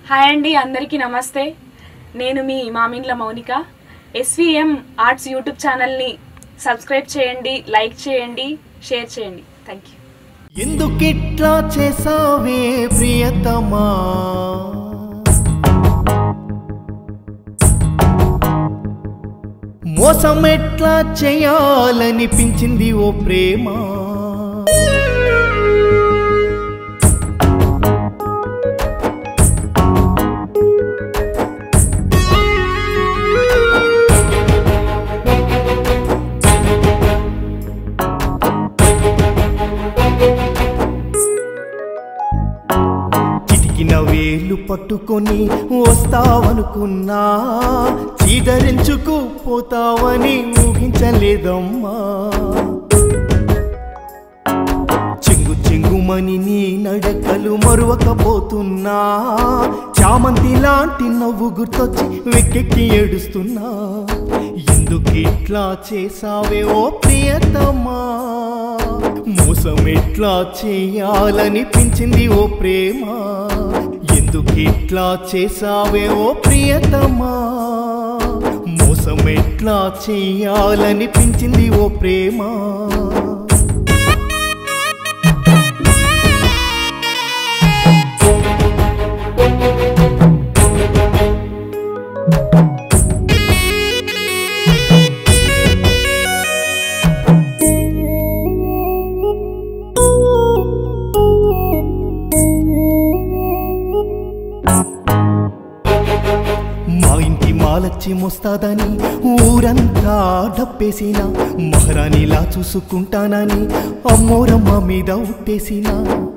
Hi అండి అందరికీ నమస్తే నేను మీ Mamindla Mounika SVM arts YouTube ఛానల్ని సబ్స్క్రైబ్ చేయండి లైక్ చేయండి షేర్ చేయండి థ్యాంక్ యూ ఎందుకిట్లా చేసావే ప్రియతమా మోసం ఎట్లా చేయాలనిపించింది ఓ ప్రేమ చిటికిన వేలు పట్టుకొని వస్తావనుకున్నా చీదరించుకు పోతావని ఊహించలేదమ్మా చెంగు చెంగుమని నీ నడకలు మరువకపోతున్నా చామంతి లాంటి నవ్వు గుర్తొచ్చి వెక్కెక్కి ఏడుస్తున్నా ఎందుకిట్లా చేసావే ఓ ప్రియతమా మోసం ఎట్లా చేయాలనిపించింది ఓ ప్రేమ ఎందుకిట్లా చేసావే ఓ ప్రియతమా మోసం ఎట్లా చేయాలనిపించింది ఓ ప్రేమ మా ఇంటి మాలచ్చి మోస్తాదని ఊరంతా డప్పేసిన మహారాణిలా చూసుకుంటానని అమ్మోరమ్మ మీద ఉట్టేసిన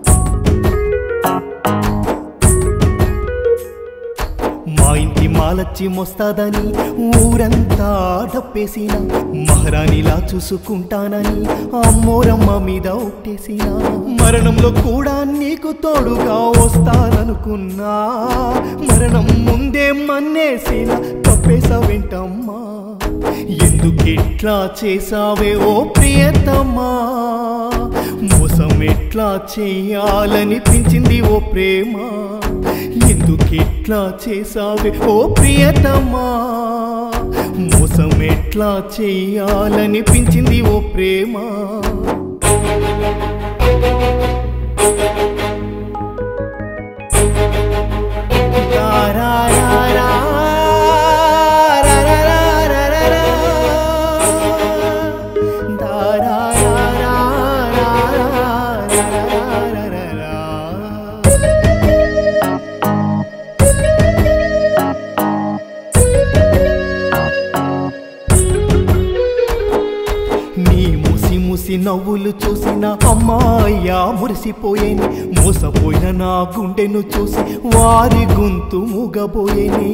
మా ఇంటి మాలచ్చి మోస్తాదని ఊరంతా డప్పేసిన మహారాణిలా చూసుకుంటానని అమ్మోరమ్మ మీద ఒట్టేసిన మరణంలో కూడా నీకు తోడుగా వస్తాననుకున్నా మరణం ముందే మన్నేసిన తప్పేసావేంటమ్మా ఎందుకిట్లా చేసావే ఓ ప్రియతమా మోసం ఎట్లా చేయాలనిపించింది ఓ ప్రేమ ఎందుకిట్లా చేసావే ఓ ప్రియతమా మోసం ఎట్లా చేయాలనిపించింది ఓ ప్రేమ తారారారా, రారారారారా, తారారారా, రారారారారా. నీ ముసి ముసి నవ్వులు చూసిన అమ్మాయ్యా మురిసిపోయేని మోసపోయిన నా గుండెను చూసి వారి గొంతు మూగబోయేని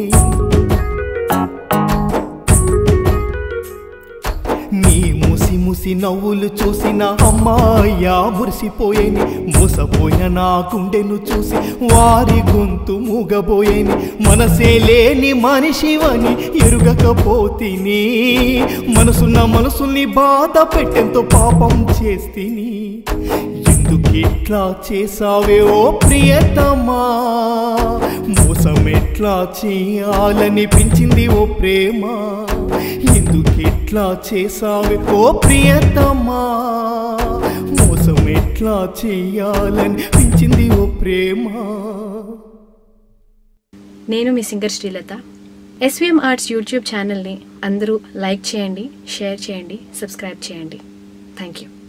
నీ ముసి ముసి నవ్వులు చూసిన అమ్మాయ్యా మురిసిపోయేని మోసపోయిన నా గుండెను చూసి వారి గొంతు మూగబోయేని మనసే లేని మనిషివని ఎరుగకపోతిని మనసున్న మనసుల్ని బాధ పెట్టెంతో పాపం చేస్తిని ఎందుకిట్లా చేసావే ఓ ప్రియతమా మోసం ఎట్లా చేయాలనిపించింది ఓ ప్రేమ ఎందుకిట్లా చేసావే ఓ ప్రియతమా మోసం ఎట్లా చేయాలనిపించింది ఓ ప్రేమ నేను మీ singer Srilatha SVM arts YouTube ఛానల్ని అందరూ లైక్ చేయండి షేర్ చేయండి సబ్స్క్రైబ్ చేయండి థ్యాంక్ యూ